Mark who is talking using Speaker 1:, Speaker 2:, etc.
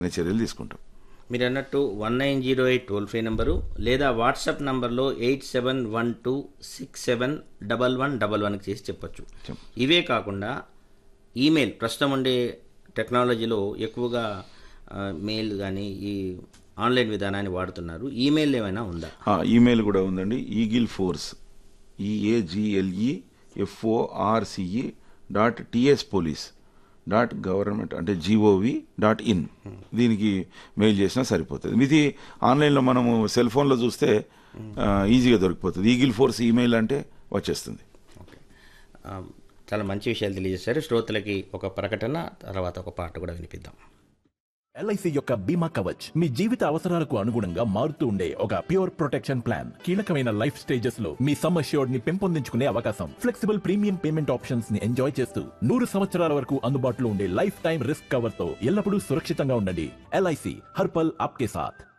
Speaker 1: చర్యలు తీసుకుంటాం
Speaker 2: మీరు అన్నట్టు one nine zero eight toll free number లేదా వాట్సాప్ నంబర్లో eight seven one two six seven double one double వన్కి చేసి చెప్పొచ్చు
Speaker 1: చెప్పు.
Speaker 2: ఇవే కాకుండా ఈమెయిల్ ప్రస్తుతం ఉండే టెక్నాలజీలో ఎక్కువగా ఆ, మెయిల్ కానీ ఈ ఆన్లైన్ విధానాన్ని వాడుతున్నారు ఈమెయిల్ ఏమైనా ఉందా
Speaker 1: ఆ, ఈమెయిల్ కూడా ఉందండి eagle force E A G L E F O R C E dot TS police dot government అంటే జీఓవి డాట్ ఇన్ దీనికి మెయిల్ చేసినా సరిపోతుంది ఇది ఆన్లైన్లో మనము సెల్ ఫోన్లో చూస్తే ఆ, ఈజీగా దొరికిపోతుంది ఈగిల్ ఫోర్స్ ఈమెయిల్ అంటే వచ్చేస్తుంది
Speaker 2: ఓకే ఆ, చాలా మంచి విషయాలు తెలియజేశారు శ్రోతలకి ఒక ప్రకటన తర్వాత ఒక పాట కూడా వినిపిద్దాం
Speaker 3: ఎల్ఐసి యొక్క బీమా కవచ్ మీ జీవిత అవసరాలకు అనుగుణంగా మారుతూ ఉండే ఒక ప్యూర్ ప్రొటెక్షన్ ప్లాన్ కీలకమైన లైఫ్ స్టేజెస్ లో మీ సమ్ అష్యూర్డ్ ని పెంపొందించుకునే అవకాశం ఫ్లెక్సిబుల్ ప్రీమియం పేమెంట్ ఆప్షన్స్ ని ఎంజాయ్ చేస్తూ నూరు సంవత్సరాల వరకు అందుబాటులో ఉండే లైఫ్ టైం రిస్క్ కవర్ తో ఎల్లప్పుడూ సురక్షితంగా ఉండండి ఎల్ఐసి హర్పల్ ఆప్కే సాథ్